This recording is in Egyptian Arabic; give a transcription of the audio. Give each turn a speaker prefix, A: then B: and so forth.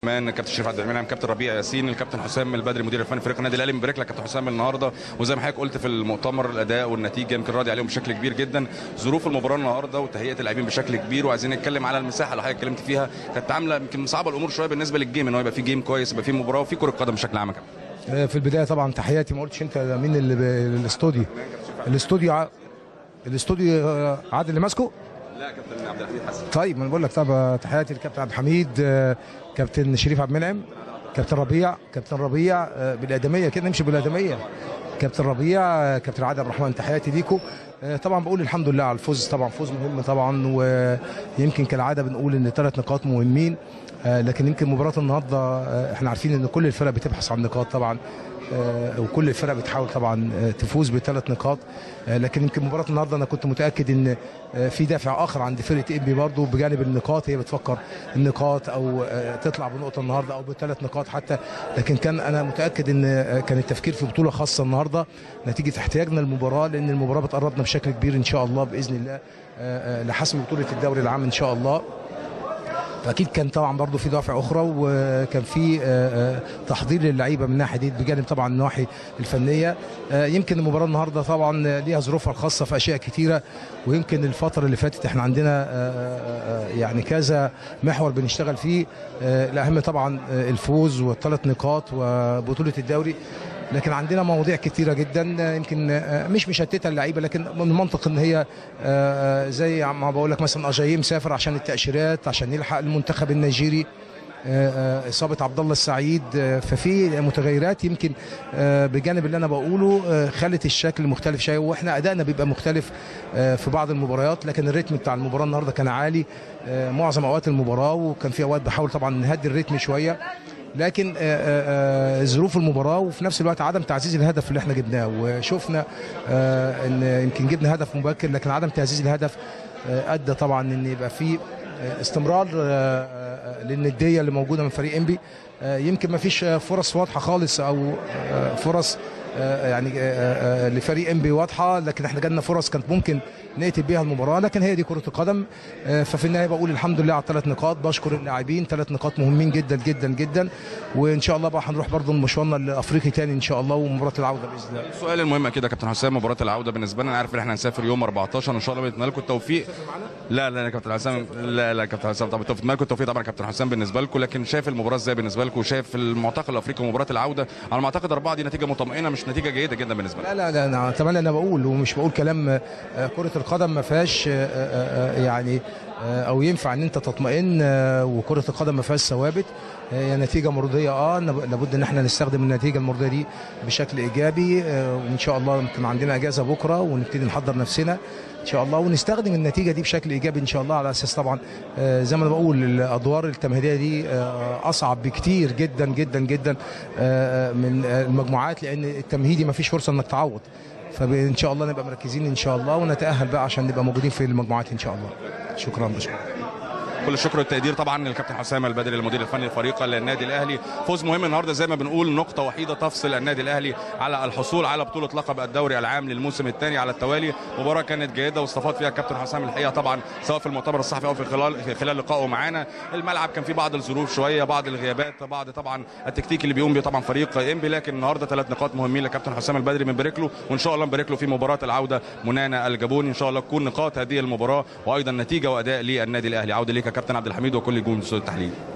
A: كمان كابتن شريف عبد المنعم كابتن ربيع ياسين الكابتن حسام البدري مدير الفني فريق النادي الاهلي مبارك لك كابتن حسام النهارده وزي ما حضرتك قلت في المؤتمر الاداء والنتيجه يمكن راضي عليهم بشكل كبير جدا ظروف المباراه النهارده وتهيئه اللاعبين بشكل كبير وعايزين نتكلم على المساحه اللي حضرتك اتكلمت فيها كانت عامله يمكن مصعبه الامور شويه بالنسبه للجيم ان هو يبقى في جيم كويس يبقى في مباراه وفي كره قدم بشكل عام يا كابتن
B: في البدايه طبعا تحياتي ما قلتش انت مين اللي ب- الاستوديو الاستوديو ع- الاستوديو آه، عادل اللي ماسكه
A: لا كابتن عبد الحميد حسن
B: طيب ما انا بقول لك طب تحياتي للكابتن عبد الحميد آه، كابتن شريف عبد المنعم كابتن ربيع كابتن ربيع آه، بالادميه كده نمشي بالادميه كابتن ربيع آه، كابتن عادل الرحمن تحياتي ليكم آه، طبعا بقول الحمد لله على الفوز طبعا فوز مهم طبعا ويمكن كالعاده بنقول ان ثلاث نقاط مهمين آه، لكن يمكن مباراه النهارده آه، احنا عارفين ان كل الفرق بتبحث عن نقاط طبعا آه، وكل الفرق بتحاول طبعا آه، تفوز بثلاث نقاط آه، لكن يمكن مباراه النهارده انا كنت متاكد ان آه، في دافع اخر عند فرقه انبي برضه بجانب النقاط هي بتفكر النقاط او آه، تطلع بنقطه النهارده او بثلاث نقاط حتى لكن كان انا متاكد ان آه، كان التفكير في بطوله خاصه النهارده نتيجه احتياجنا للمباراه لان المباراه بتقربنا بشكل كبير ان شاء الله باذن الله آه، آه، لحسم بطوله الدوري العام ان شاء الله فاكيد كان طبعا برضو في دوافع اخرى وكان في آه، آه، تحضير للعيبه من ناحيه دي بجانب طبعا النواحي الفنيه آه، يمكن المباراه النهارده طبعا ليها ظروفها الخاصه في اشياء كتيره ويمكن الفتره اللي فاتت احنا عندنا آه، آه، آه، يعني كذا محور بنشتغل فيه آه، الاهم طبعا آه، الفوز والثلاث نقاط وبطوله الدوري لكن عندنا مواضيع كتيره جدا آه، يمكن آه، مش مشتته اللعيبه لكن من المنطق ان هي آه، زي ما بقول لك مثلا اجاييه مسافر عشان التاشيرات عشان يلحق المنتخب النيجيري آه، آه، اصابه عبد الله السعيد آه، ففي متغيرات يمكن آه، بجانب اللي انا بقوله آه، خلت الشكل مختلف شويه واحنا ادائنا بيبقى مختلف آه، في بعض المباريات لكن الريتم بتاع المباراه النهارده كان عالي آه، معظم اوقات المباراه وكان في اوقات بحاول طبعا نهدي الريتم شويه لكن آه، آه، آه، ظروف المباراه وفي نفس الوقت عدم تعزيز الهدف اللي احنا جبناه وشفنا آه، ان يمكن جبنا هدف مبكر لكن عدم تعزيز الهدف آه، ادى طبعا ان يبقى في آه، استمرار آه، آه، للنديه اللي موجوده من فريق انبي آه، يمكن ما فيش آه، فرص واضحه خالص او آه، فرص آه، يعني آه، آه، لفريق انبي واضحه لكن احنا جالنا فرص كانت ممكن نقتل بيها المباراه لكن هي دي كره القدم آه، ففي النهايه بقول الحمد لله على الثلاث نقاط بشكر اللاعبين ثلاث نقاط مهمين جدا جدا جدا وان شاء الله بقى هنروح برضه مشوارنا الافريقي تاني ان شاء الله ومباراه العوده باذن الله
A: السؤال المهم كده يا كابتن حسام مباراه العوده بالنسبه لنا انا عارف ان احنا هنسافر يوم 14 ان شاء الله بنتمنى لكم التوفيق لا لا يا كابتن حسام لا لا يا كابتن حسام طبعا بنتمنى لكم التوفيق طبعا يا كابتن حسام بالنسبه لكم لكن شايف المباراه ازاي بالنسبه لكم وشايف المعتقل الافريقي ومباراه العوده على ما اعتقد اربعه دي نتيجه مطمئنه مش نتيجه جيده جدا بالنسبه لنا
B: لا لا لا انا اتمنى انا بقول ومش بقول كلام آه، كره القدم ما فيهاش آه، آه، آه، يعني آه، او ينفع ان انت تطمئن آه، وكره القدم ما فيهاش ثوابت هي نتيجه مرضيه اه نب- لابد ان احنا نستخدم النتيجه المرضيه دي بشكل ايجابي آه، وان شاء الله يمكن عندنا اجازه بكره ونبتدي نحضر نفسنا ان شاء الله ونستخدم النتيجه دي بشكل ايجابي ان شاء الله على اساس طبعا آه، زي ما انا بقول الادوار التمهيديه دي آه، اصعب بكتير جدا جدا جدا آه، من آه، المجموعات لان التمهيدي ما فيش فرصه انك تعوض فان شاء الله نبقى مركزين ان شاء الله ونتاهل بقى عشان نبقى موجودين في المجموعات ان شاء الله شكرا بشكرا
A: كل الشكر والتقدير طبعا للكابتن حسام البدري المدير الفني للفريق للنادي الاهلي فوز مهم النهارده زي ما بنقول نقطه وحيده تفصل النادي الاهلي على الحصول على بطوله لقب الدوري العام للموسم الثاني على التوالي مباراه كانت جيده واستفاد فيها الكابتن حسام الحقيقه طبعا سواء في المؤتمر الصحفي او في خلال في خلال لقائه معانا الملعب كان فيه بعض الظروف شويه بعض الغيابات بعض طبعا التكتيك اللي بيقوم بيه طبعا فريق انبي لكن النهارده ثلاث نقاط مهمين للكابتن حسام البدري بنبارك له وان شاء الله نبارك له في مباراه العوده منانا الجابوني ان شاء الله تكون نقاط هذه المباراه وايضا نتيجه واداء للنادي الاهلي عوده ليك يا كابتن عبد الحميد وكل جون التحليل